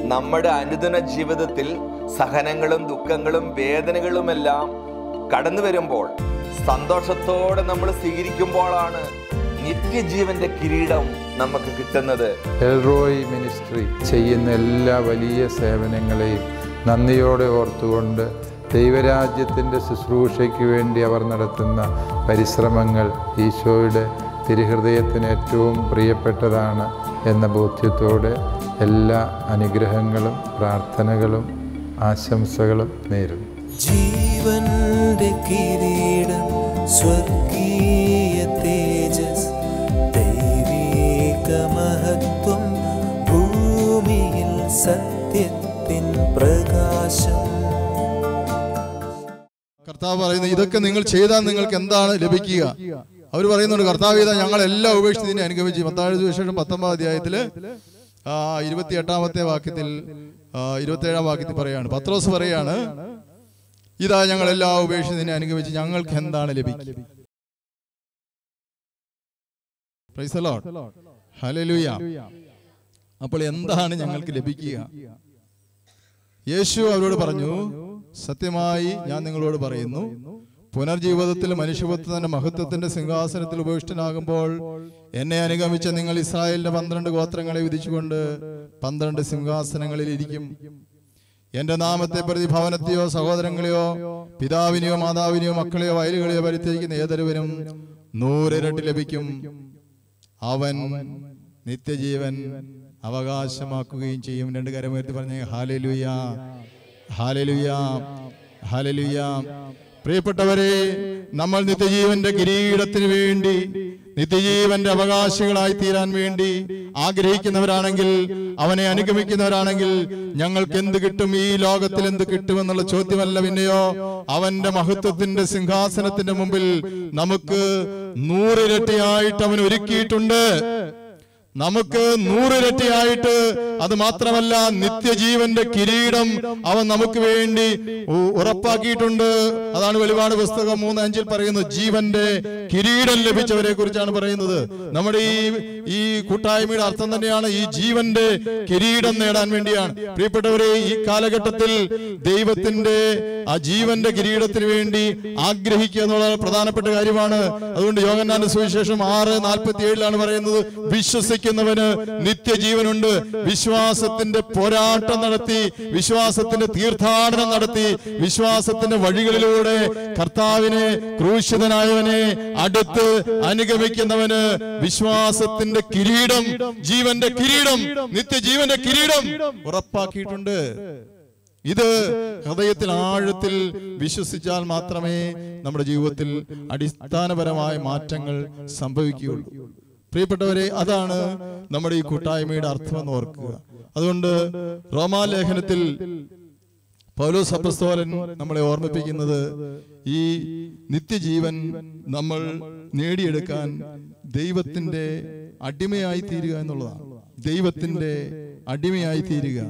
നമ്മുടെ അനുദിന ജീവിതത്തിൽ സഹനങ്ങളും ദുഃഖങ്ങളും വേദനകളുമെല്ലാം കടന്നു വരുമ്പോൾ സന്തോഷത്തോടെ നമ്മൾ സ്വീകരിക്കുമ്പോഴാണ് നിത്യജീവന്റെ കിരീടം നമുക്ക് കിട്ടുന്നത് എൽറോയ് മിനിസ്ട്രി ചെയ്യുന്ന എല്ലാ വലിയ സേവനങ്ങളെയും നന്ദിയോടെ ഓർത്തുകൊണ്ട് ദൈവരാജ്യത്തിൻ്റെ ശുശ്രൂഷയ്ക്ക് വേണ്ടി അവർ നടത്തുന്ന പരിശ്രമങ്ങൾ ഈശോയുടെ തിരുഹൃദയത്തിന് ഏറ്റവും പ്രിയപ്പെട്ടതാണ് എന്ന ബോധ്യത്തോടെ എല്ലാ അനുഗ്രഹങ്ങളും പ്രാർത്ഥനകളും ആശംസകളും നേരുന്നു ജീവന്റെ കിരീടം സ്വർഗീയ തേജസ് ദൈവീക മഹത്വം ഭൂമിയിൽ സത്യത്തിൻ പ്രകാശം കർത്താവ് പറയുന്നത് ഇതൊക്കെ നിങ്ങൾ ചെയ്താൽ നിങ്ങൾക്ക് എന്താണ് ലഭിക്കുക അവർ പറയുന്നുണ്ട് കർത്താവ് ചെയ്താൽ ഞങ്ങൾ എല്ലാം ഉപേക്ഷിച്ച് നിന്നെ അനുഗമിച്ചു പത്താഴ് സുവിശേഷം പത്തൊമ്പത് അധ്യായത്തില് ആ ഇരുപത്തി എട്ടാമത്തെ വാക്യത്തിൽ ആ, ഇരുപത്തേഴാം വാക്യത്തിൽ പറയാണ് പത്രോസ് പറയാണ് ഇതാ ഞങ്ങൾ എല്ലാം ഉപേക്ഷിച്ച് നിന്നെ അനുഗമിച്ച് ഞങ്ങൾക്ക് എന്താണ് ലഭിക്കുക Praise the Lord. Hallelujah. അപ്പോൾ എന്താണ് ഞങ്ങൾക്ക് ലഭിക്കുക യേശു അവരോട് പറഞ്ഞു സത്യമായി ഞാൻ നിങ്ങളോട് പറയുന്നു പുനർജീവിതത്തിൽ മനുഷ്യപുത്രന്റെ മഹത്വത്തിന്റെ സിംഹാസനത്തിൽ ഉപവിഷ്ടനാകുമ്പോൾ എന്നെ അനുഗമിച്ച നിങ്ങൾ ഇസ്രായേലിന്റെ പന്ത്രണ്ട് ഗോത്രങ്ങളെ വിധിച്ചുകൊണ്ട് പന്ത്രണ്ട് സിംഹാസനങ്ങളിൽ ഇരിക്കും എന്റെ നാമത്തെ പ്രതി ഭവനത്തെയോ സഹോദരങ്ങളെയോ പിതാവിനെയോ മാതാവിനെയോ മക്കളെയോ വയലുകളെയോ പരിത്യജിക്കുന്ന ഏതൊരുവനും നൂറിരട്ടി ലഭിക്കും അവൻ നിത്യജീവൻ അവകാശമാക്കുകയും ചെയ്യും രണ്ട് കരമുയർത്തി പറഞ്ഞ ഹാലലുയ ഹാലലുയ ഹാലലുയ പ്രിയപ്പെട്ടവരെ നമ്മൾ നിത്യജീവന്റെ കിരീടത്തിന് വേണ്ടി നിത്യജീവന്റെ അവകാശികളായി തീരാൻ വേണ്ടി ആഗ്രഹിക്കുന്നവരാണെങ്കിൽ അവനെ അനുഗമിക്കുന്നവരാണെങ്കിൽ ഞങ്ങൾക്ക് എന്ത് കിട്ടും ഈ ലോകത്തിൽ എന്ത് കിട്ടുമെന്നുള്ള ചോദ്യമല്ല പിന്നെയോ അവന്റെ മഹത്വത്തിന്റെ സിംഹാസനത്തിന്റെ മുമ്പിൽ നമുക്ക് നൂറിരട്ടിയായിട്ട് അവൻ ഒരുക്കിയിട്ടുണ്ട് നമുക്ക് നൂറിരട്ടിയായിട്ട് അത് മാത്രമല്ല നിത്യജീവന്റെ കിരീടം അവൻ നമുക്ക് വേണ്ടി ഉ- ഉറപ്പാക്കിയിട്ടുണ്ട് അതാണ് വെളിപാട് പുസ്തകം മൂന്ന് അഞ്ചിൽ പറയുന്നത് ജീവന്റെ കിരീടം ലഭിച്ചവരെ കുറിച്ചാണ് പറയുന്നത് നമ്മുടെ ഈ ഈ കൂട്ടായ്മയുടെ അർത്ഥം തന്നെയാണ് ഈ ജീവന്റെ കിരീടം നേടാൻ വേണ്ടിയാണ് പ്രിയപ്പെട്ടവരെ ഈ കാലഘട്ടത്തിൽ ദൈവത്തിന്റെ ആ ജീവന്റെ കിരീടത്തിന് വേണ്ടി ആഗ്രഹിക്കുക എന്നുള്ളത് പ്രധാനപ്പെട്ട കാര്യമാണ് അതുകൊണ്ട് യോഗന്നാന്റെ സുവിശേഷം ആറ് നാൽപ്പത്തി ഏഴിലാണ് പറയുന്നത് വിശ്വസിക്കുന്നവന് നിത്യജീവനുണ്ട് വിശ്വാസത്തിന്റെ പോരാട്ടം നടത്തി വിശ്വാസത്തിന്റെ തീർത്ഥാടനം നടത്തി വിശ്വാസത്തിന്റെ വഴികളിലൂടെ കർത്താവിനെ ക്രൂശിതനായവനെ അടുത്ത് അനുഗമിക്കുന്നവന് വിശ്വാസത്തിന്റെ കിരീടം ജീവന്റെ കിരീടം നിത്യജീവന്റെ കിരീടം ഉറപ്പാക്കിയിട്ടുണ്ട് ഇത് ഹൃദയത്തിൽ ആഴത്തിൽ വിശ്വസിച്ചാൽ മാത്രമേ നമ്മുടെ ജീവിതത്തിൽ അടിസ്ഥാനപരമായ മാറ്റങ്ങൾ സംഭവിക്കുകയുള്ളൂ പ്രിയപ്പെട്ടവരെ അതാണ് നമ്മുടെ ഈ കൂട്ടായ്മയുടെ അർത്ഥമെന്ന് ഓർക്കുക അതുകൊണ്ട് റോമാലേഖനത്തിൽ പൗലോസ് അപ്പസ്തോലൻ നമ്മളെ ഓർമ്മിപ്പിക്കുന്നത് ഈ നിത്യജീവൻ നമ്മൾ നേടിയെടുക്കാൻ ദൈവത്തിന്റെ അടിമയായി തീരുക എന്നുള്ളതാണ് ദൈവത്തിന്റെ അടിമയായി തീരുക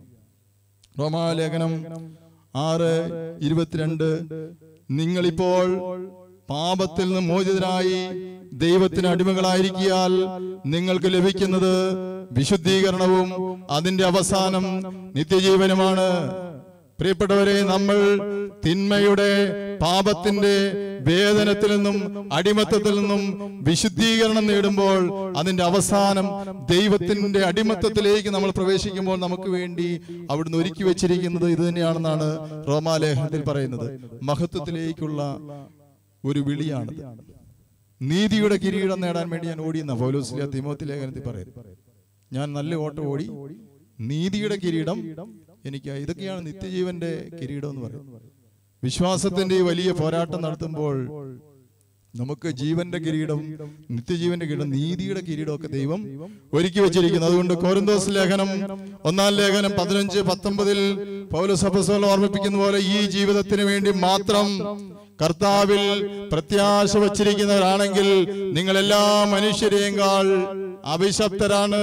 റോമാലേഖനം ആറ് ഇരുപത്തിരണ്ട് നിങ്ങളിപ്പോൾ പാപത്തിൽ നിന്ന് മോചിതരായി ദൈവത്തിന് അടിമകളായിരിക്കിയാൽ നിങ്ങൾക്ക് ലഭിക്കുന്നത് വിശുദ്ധീകരണവും അതിന്റെ അവസാനം നിത്യജീവനുമാണ് പ്രിയപ്പെട്ടവരെ നമ്മൾ തിന്മയുടെ പാപത്തിന്റെ വേദനത്തിൽ നിന്നും അടിമത്തത്തിൽ നിന്നും വിശുദ്ധീകരണം നേടുമ്പോൾ അതിന്റെ അവസാനം ദൈവത്തിന്റെ അടിമത്തത്തിലേക്ക് നമ്മൾ പ്രവേശിക്കുമ്പോൾ നമുക്ക് വേണ്ടി അവിടുന്ന് ഒരുക്കി വെച്ചിരിക്കുന്നത് ഇത് തന്നെയാണെന്നാണ് റോമാലേഖനത്തിൽ പറയുന്നത് മഹത്വത്തിലേക്കുള്ള ഒരു വിളിയാണത് നീതിയുടെ കിരീടം നേടാൻ വേണ്ടി ഞാൻ ഓടിയെന്ന പൗലോസിലെ തിമോത്തി ലേഖനത്തിൽ പറയുന്നത് ഞാൻ നല്ല ഓട്ടം ഓടി നീതിയുടെ കിരീടം എനിക്ക് ഇതൊക്കെയാണ് നിത്യജീവന്റെ കിരീടം എന്ന് പറയുന്നത് വിശ്വാസത്തിന്റെ ഈ വലിയ പോരാട്ടം നടത്തുമ്പോൾ നമുക്ക് ജീവന്റെ കിരീടം നിത്യജീവന്റെ കിരീടം നീതിയുടെ കിരീടമൊക്കെ ദൈവം ഒരുക്കി വെച്ചിരിക്കുന്നു അതുകൊണ്ട് കോരിന്തോസ് ലേഖനം ഒന്നാം ലേഖനം പതിനഞ്ച് പത്തൊമ്പതിൽ പൗലസഭസോളം ഓർമ്മിപ്പിക്കുന്ന പോലെ ഈ ജീവിതത്തിന് വേണ്ടി മാത്രം കർത്താവിൽ പ്രത്യാശ വച്ചിരിക്കുന്നവരാണെങ്കിൽ നിങ്ങൾ എല്ലാ മനുഷ്യരെയും അഭിശപ്തരാണ്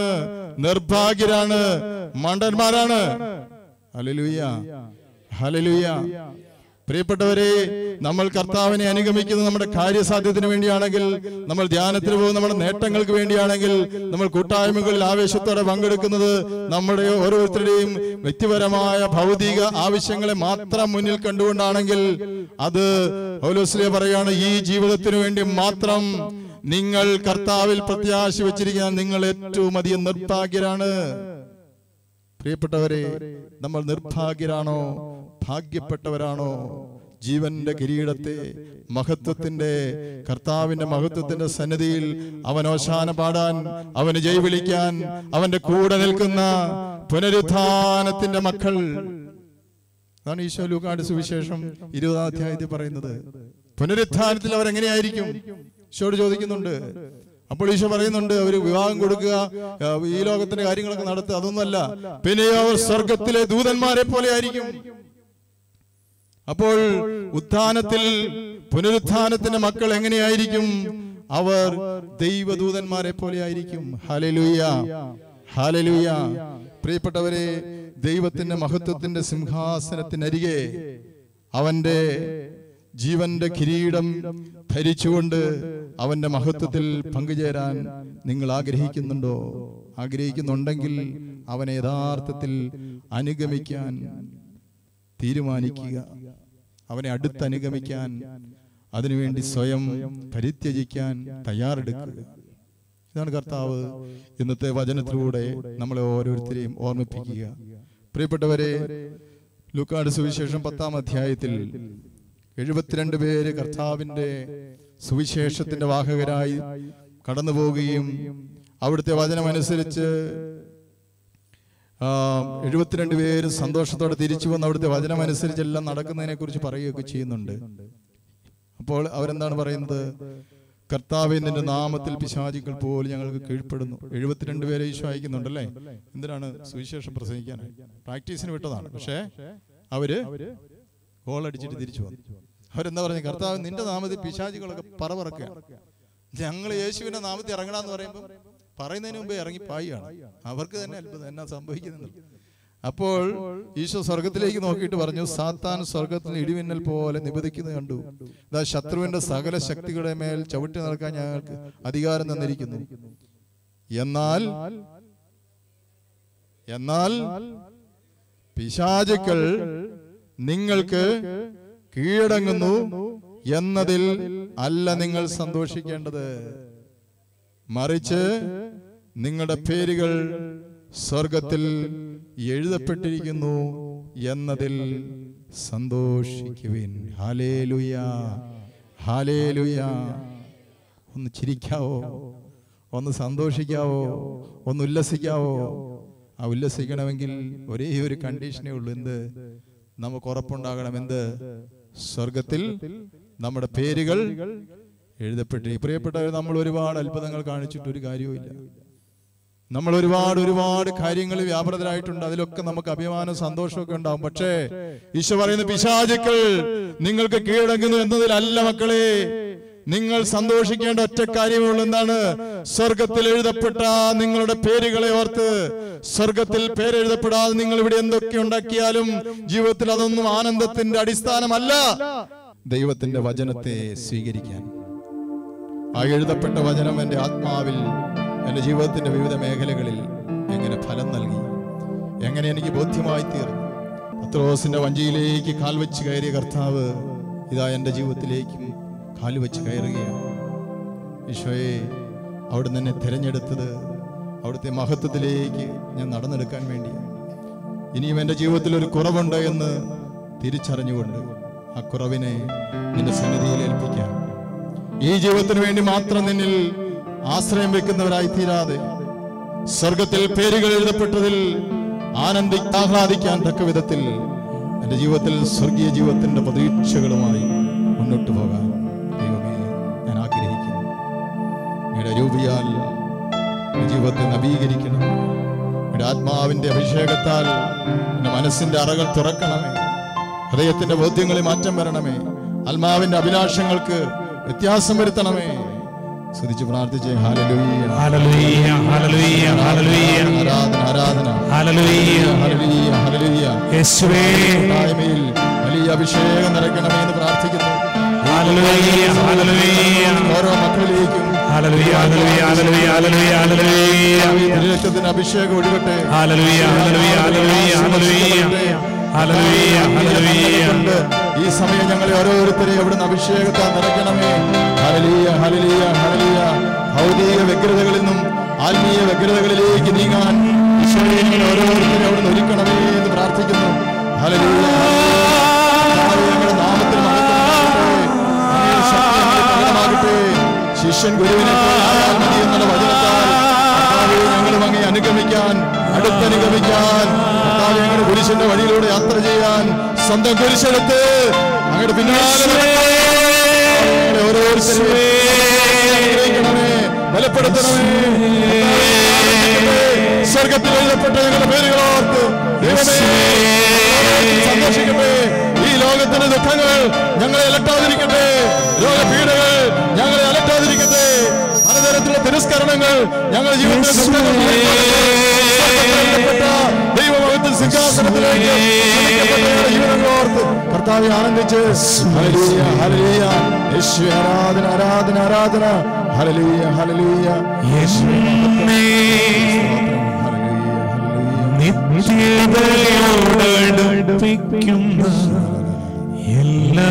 നിർഭാഗ്യരാണ് മണ്ടന്മാരാണ് ഹലലുയ ഹലലുയ പ്രിയപ്പെട്ടവരെ നമ്മൾ കർത്താവിനെ അനുഗമിക്കുന്നത് നമ്മുടെ കാര്യസാധ്യത്തിന് വേണ്ടിയാണെങ്കിൽ നമ്മൾ ധ്യാനത്തിന് പോകുന്ന നമ്മുടെ നേട്ടങ്ങൾക്ക് വേണ്ടിയാണെങ്കിൽ നമ്മൾ കൂട്ടായ്മകളിൽ ആവേശത്തോടെ പങ്കെടുക്കുന്നത് നമ്മുടെ ഓരോരുത്തരുടെയും വ്യക്തിപരമായ ഭൗതിക ആവശ്യങ്ങളെ മാത്രം മുന്നിൽ കണ്ടുകൊണ്ടാണെങ്കിൽ അത് പൗലോസ്ലിയ പറയാണ് ഈ ജീവിതത്തിന് വേണ്ടി മാത്രം നിങ്ങൾ കർത്താവിൽ പ്രത്യാശ വെച്ചിരിക്കുന്ന നിങ്ങൾ ഏറ്റവും അധികം നിർഭാഗ്യരാണ് പ്രിയപ്പെട്ടവരെ നമ്മൾ നിർഭാഗ്യരാണോ ഭാഗ്യപ്പെട്ടവരാണോ ജീവന്റെ കിരീടത്തെ മഹത്വത്തിന്റെ കർത്താവിന്റെ മഹത്വത്തിന്റെ സന്നിധിയിൽ അവൻ ഓശാന പാടാൻ അവന് ജയ് വിളിക്കാൻ അവന്റെ കൂടെ നിൽക്കുന്ന പുനരുത്ഥാനത്തിന്റെ മക്കൾ അതാണ് ഈശോ ലൂക്കാട് സുവിശേഷം ഇരുപതാം അധ്യായത്തിൽ പറയുന്നത് പുനരുത്ഥാനത്തിൽ അവർ എങ്ങനെയായിരിക്കും ഈശോട് ചോദിക്കുന്നുണ്ട് അപ്പോൾ ഈശോ പറയുന്നുണ്ട് അവർ വിവാഹം കൊടുക്കുക ആ, ഈ ലോകത്തിന്റെ കാര്യങ്ങളൊക്കെ നടത്തുക അതൊന്നുമല്ല പിന്നെയോ അവർ സ്വർഗത്തിലെ ദൂതന്മാരെ പോലെ ആയിരിക്കും അപ്പോൾ ഉത്ഥാനത്തിൽ പുനരുത്ഥാനത്തിന്റെ മക്കൾ എങ്ങനെയായിരിക്കും അവർ ദൈവദൂതന്മാരെ പോലെ ആയിരിക്കും ഹാലലൂയ ഹാലലൂയ പ്രിയപ്പെട്ടവരെ ദൈവത്തിന്റെ മഹത്വത്തിന്റെ സിംഹാസനത്തിനരികെ അവന്റെ ജീവന്റെ കിരീടം ധരിച്ചുകൊണ്ട് അവന്റെ മഹത്വത്തിൽ പങ്കുചേരാൻ നിങ്ങൾ ആഗ്രഹിക്കുന്നുണ്ടോ ആഗ്രഹിക്കുന്നുണ്ടെങ്കിൽ അവനെ യഥാർത്ഥത്തിൽ അനുഗമിക്കാൻ തീരുമാനിക്കുക അവനെ അടുത്തനുഗമിക്കാൻ അതിനുവേണ്ടി സ്വയം പരിത്യജിക്കാൻ തയ്യാറെടുക്കുക ഇതാണ് കർത്താവ് ഇന്നത്തെ വചനത്തിലൂടെ നമ്മളെ ഓരോരുത്തരെയും ഓർമ്മിപ്പിക്കുക പ്രിയപ്പെട്ടവരെ ലൂക്കാട് സുവിശേഷം പത്താം അധ്യായത്തിൽ എഴുപത്തിരണ്ട് പേര് കർത്താവിന്റെ സുവിശേഷത്തിന്റെ വാഹകരായി കടന്നു പോവുകയും അവിടുത്തെ വചനമനുസരിച്ച് ആ, എഴുപത്തിരണ്ട് പേര് സന്തോഷത്തോടെ തിരിച്ചു വന്ന് അവിടുത്തെ വചനമനുസരിച്ച് എല്ലാം നടക്കുന്നതിനെ കുറിച്ച് പറയുകയൊക്കെ ചെയ്യുന്നുണ്ട് അപ്പോൾ അവരെന്താണ് പറയുന്നത് കർത്താവ് നിന്റെ നാമത്തിൽ പിശാചികൾ പോലും ഞങ്ങൾക്ക് കീഴ്പ്പെടുന്നു എഴുപത്തിരണ്ട് പേരെ ഈശോ അയക്കുന്നുണ്ടല്ലേ എന്തിനാണ് സുവിശേഷം പ്രസംഗിക്കാനായി പ്രാക്ടീസിന് വിട്ടതാണ് പക്ഷേ അവര് ഗോൾ അടിച്ചിട്ട് തിരിച്ചു വന്നു അവരെന്താ പറഞ്ഞു കർത്താവ് നിന്റെ നാമത്തിൽ പിശാചികളൊക്കെ പറവറക്കുകയാണ് ഞങ്ങൾ യേശുവിന്റെ നാമത്തിൽ ഇറങ്ങണമെന്ന് പറയുമ്പോൾ പറയുന്നതിന് മുമ്പേ ഇറങ്ങി പായാണ് അവർക്ക് തന്നെ അത്ഭുതം എന്നാ സംഭവിക്കുന്നത് അപ്പോൾ ഈശോ സ്വർഗത്തിലേക്ക് നോക്കിയിട്ട് പറഞ്ഞു സാത്താൻ സ്വർഗത്തിൽ ഇടിമിന്നൽ പോലെ നിബദിക്കുന്നത് കണ്ടു ഇതാ ശത്രുവിന്റെ സകല ശക്തികളുടെ മേൽ ചവിട്ടി നടക്കാൻ ഞങ്ങൾക്ക് അധികാരം തന്നിരിക്കുന്നു എന്നാൽ എന്നാൽ പിശാചുക്കൾ നിങ്ങൾക്ക് കീഴടങ്ങുന്നു എന്നതിൽ അല്ല നിങ്ങൾ സന്തോഷിക്കേണ്ടത് മറിച്ച് നിങ്ങളുടെ പേരുകൾ സ്വർഗത്തിൽ എഴുതപ്പെട്ടിരിക്കുന്നു എന്നതിൽ സന്തോഷിക്കുവിൻ ഹാലേലുയ ഹാലേലുയ ഒന്ന് ചിരിക്കാവോ ഒന്ന് സന്തോഷിക്കാവോ ഒന്ന് ഉല്ലസിക്കാവോ ആ ഉല്ലസിക്കണമെങ്കിൽ ഒരേ ഒരു കണ്ടീഷനേ ഉള്ളൂ എന്ത് നമുക്ക് ഉറപ്പുണ്ടാകണം എന്ത് സ്വർഗത്തിൽ നമ്മുടെ പേരുകൾ എഴുതപ്പെട്ടി പ്രിയപ്പെട്ടവർ നമ്മൾ ഒരുപാട് അത്ഭുതങ്ങൾ കാണിച്ചിട്ട് ഒരു കാര്യവുമില്ല നമ്മൾ ഒരുപാട് ഒരുപാട് കാര്യങ്ങളിൽ വ്യാപൃതരായിട്ടുണ്ട് അതിലൊക്കെ നമുക്ക് അഭിമാനം സന്തോഷമൊക്കെ ഉണ്ടാവും പക്ഷേ ഈശോ പറയുന്ന പിശാചുക്കൾ നിങ്ങൾക്ക് കീഴടങ്ങുന്നു എന്നതിലല്ല മക്കളെ നിങ്ങൾ സന്തോഷിക്കേണ്ട ഒറ്റ കാര്യമുള്ളൂ എന്താണ് സ്വർഗത്തിൽ എഴുതപ്പെട്ട നിങ്ങളുടെ പേരുകളെ ഓർത്ത് സ്വർഗത്തിൽ പേരെഴുതപ്പെടാതെ നിങ്ങൾ ഇവിടെ എന്തൊക്കെ ഉണ്ടാക്കിയാലും ജീവിതത്തിൽ അതൊന്നും ആനന്ദത്തിന്റെ അടിസ്ഥാനമല്ല ദൈവത്തിന്റെ വചനത്തെ സ്വീകരിക്കാൻ ആ എഴുതപ്പെട്ട വചനം എൻ്റെ ആത്മാവിൽ എൻ്റെ ജീവിതത്തിന്റെ വിവിധ മേഖലകളിൽ എങ്ങനെ ഫലം നൽകി എങ്ങനെ എനിക്ക് ബോധ്യമായി തീർന്നു പത്രോസിന്റെ വഞ്ചിയിലേക്ക് കാൽ വെച്ച് കയറിയ കർത്താവ് ഇതാ എൻ്റെ ജീവിതത്തിലേക്കും കാൽ വെച്ച് കയറുകയാണ് ഈശോയെ അവിടുന്ന് എന്നെ തിരഞ്ഞെടുത്തത് അവിടുത്തെ മഹത്വത്തിലേക്ക് ഞാൻ നടന്നെടുക്കാൻ വേണ്ടി ഇനിയും എൻ്റെ ജീവിതത്തിൽ ഒരു കുറവുണ്ട് എന്ന് തിരിച്ചറിഞ്ഞുകൊണ്ട് ആ കുറവിനെ നിന്റെ സന്നിധിയിൽ ഏൽപ്പിക്കാം ഈ ജീവിതത്തിന് വേണ്ടി മാത്രം നിന്നിൽ ആശ്രയം വെക്കുന്നവരായി തീരാതെ സ്വർഗത്തിൽ പേരുകൾ എഴുതപ്പെട്ടതിൽ ആനന്ദി ആഹ്ലാദിക്കാൻ തക്ക വിധത്തിൽ എന്റെ ജീവിതത്തിൽ സ്വർഗീയ ജീവിതത്തിന്റെ പ്രതീക്ഷകളുമായി മുന്നോട്ട് പോകാൻ ദൈവമേ ഞാൻ ആഗ്രഹിക്കുന്നു നിങ്ങളുടെ രൂപിയാൽ എന്റെ ജീവിതത്തെ നവീകരിക്കണം നിങ്ങളുടെ ആത്മാവിന്റെ അഭിഷേകത്താൽ എന്റെ മനസ്സിന്റെ അറകൾ തുറക്കണമേ ഹൃദയത്തിന്റെ ബോധ്യങ്ങളിൽ മാറ്റം വരണമേ ആത്മാവിന്റെ അഭിലാഷങ്ങൾക്ക് വ്യത്യാസം വരുത്തണമേ സ്തുതിച്ച് പ്രാർത്ഥിച്ചേ ഹാലലൂയ ഹല്ലേലൂയ ഹല്ലേലൂയ ഹല്ലേലൂയ ആരാധന ആരാധന ഹല്ലേലൂയ ഹല്ലേലൂയ ഹല്ലേലൂയ യേശുവേ കൂട്ടായ്മയിൽ വലിയ ഹല്ലേലൂയ അഭിഷേകം നിറയ്ക്കണമേ എന്ന് പ്രാർത്ഥിക്കുന്നു ഹല്ലേലൂയ ഹല്ലേലൂയ ഓരോ മക്കളിലേക്കും ഹല്ലേലൂയ ഹല്ലേലൂയ ഹല്ലേലൂയ ഹല്ലേലൂയ തിരുരക്തത്തിന് അഭിഷേകം ഒഴുകട്ടെ ഹല്ലേലൂയ ഹല്ലേലൂയ ഹല്ലേലൂയ ഹല്ലേലൂയ ഹല്ലേലൂയ ഹല്ലേലൂയ കൊണ്ട് ഈ സമയം ഞങ്ങളെ ഓരോരുത്തരെയും അവിടുന്ന് അഭിഷേകത്താൽ നിറയ്ക്കണമേ ഹലലിയ ഹലലിയ ഹലലിയ ഭൗതിക വ്യഗ്രതകളിൽ നിന്നും ആത്മീയ വ്യഗ്രതകളിലേക്ക് നീങ്ങാൻ ഈശോയെ ഞങ്ങളെ ഓരോരുത്തരെയും അവിടുന്ന് ഒരുക്കണമേ എന്ന് പ്രാർത്ഥിക്കുന്നു ഹലലിയ ഞങ്ങളുടെ നാമത്തിൽ മഹത്വമാകട്ടെ. അങ്ങയുടെ ശക്തി ഞങ്ങളിൽ പ്രകടമാകട്ടെ ശിഷ്യൻ ഗുരുവിനെ പോലെ ആയാൽ മതി എന്നുള്ള വചനത്താൽ കർത്താവേ, ഞങ്ങളും അങ്ങേ അനുഗമിക്കാൻ അടുത്തനുഗമിക്കാൻ കർത്താവേ, അങ്ങയുടെ കുരിശിന്റെ വഴിയിലൂടെ യാത്ര ചെയ്യാൻ സ്വന്തം കുരിശെടുത്ത് അങ്ങയുടെ പിന്നാലെ നടക്കാൻ ഞങ്ങളെ ഓരോരുത്തരെയും അനുഗ്രഹിക്കണമേ, ബലപ്പെടുത്തണമേ കർത്താവേ, സ്വർഗത്തിൽ എഴുതപ്പെട്ട ഞങ്ങളുടെ പേരുകൾ ഓർത്ത് ദൈവമേ, സന്തോഷിക്കട്ടെ ഈ ലോകത്തിന്റെ ദുഃഖങ്ങൾ ഞങ്ങളെ അലട്ടാതിരിക്കട്ടെ രോഗപീഠകൾ ഞങ്ങളെ അലട്ടാതിരിക്കട്ടെ പലതരത്തിലുള്ള തിരസ്കരണങ്ങൾ ഞങ്ങളുടെ ജീവിതത്തിൽ ദൈവമഹത്വ സിംഹാസനത്തിലേക്ക് ക്ഷണിക്കപ്പെട്ട ഞങ്ങളുടെ ജീവിതങ്ങൾ ഓർത്ത് കർത്താവെ ആനന്ദിച്ച് ഹല്ലേലൂയ, ഹല്ലേലൂയ. യേശുവേ, ആരാധന ആരാധന ആരാധന ഹല്ലേലൂയ ഹല്ലേലൂയ യേശുവേ, സ്തോത്രം. Hallelujah, hallelujah. നിത്യതയോടടുപ്പിക്കുന്ന എല്ലാ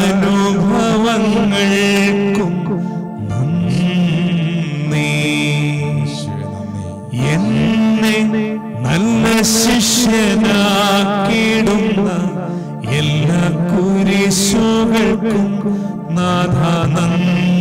അനുഭവങ്ങൾക്കും നന്ദി എന്നെ നല്ല ശിഷ്യനാക്കിയിടുന്ന എല്ലാ കുരിശുകൾക്കും നാഥ നന്ദി